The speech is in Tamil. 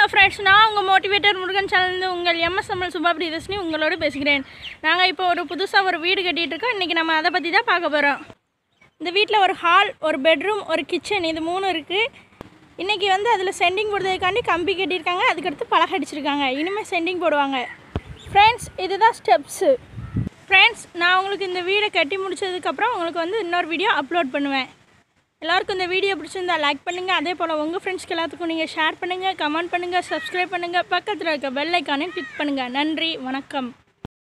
ஃப்ரெண்ட்ஸ் நான் உங்கள் மோட்டிவேட்டர் முருகன் சேனல்ந்து உங்கள் எம்எஸ்எம்எல் சுபா பிரியதர்ஷினி உங்களோடு பேசுகிறேன் நாங்கள் இப்போ ஒரு புதுசாக ஒரு வீடு கட்டிகிட்டு இருக்கோம் இன்றைக்கி நம்ம அதை பற்றி தான் பார்க்க போகிறோம் இந்த வீட்டில் ஒரு ஹால் ஒரு பெட்ரூம் ஒரு கிச்சன் இது மூணு இருக்குது இன்றைக்கி வந்து அதில் சென்டிங் போடுறதுக்காண்டி கம்பி கட்டியிருக்காங்க அதுக்கடுத்து பலகை அடிச்சிருக்காங்க இனிமேல் சென்டிங் போடுவாங்க ஃப்ரெண்ட்ஸ் இதுதான் ஸ்டெப்ஸு ஃப்ரெண்ட்ஸ் நான் உங்களுக்கு இந்த வீடை கட்டி முடிச்சதுக்கப்புறம் உங்களுக்கு வந்து இன்னொரு வீடியோ அப்லோட் பண்ணுவேன் எல்லாருக்கும் இந்த வீடியோ பிடிச்சிருந்தா லைக் பண்ணுங்கள் அதே போல் உங்கள் ஃப்ரெண்ட்ஸ்க்கு எல்லாத்துக்கும் நீங்கள் ஷேர் பண்ணுங்கள் கமெண்ட் பண்ணுங்கள் சப்ஸ்கிரைப் பண்ணுங்கள் பக்கத்தில் இருக்க பெல் ஐக்கானையும் கிளிக் பண்ணுங்கள் நன்றி வணக்கம்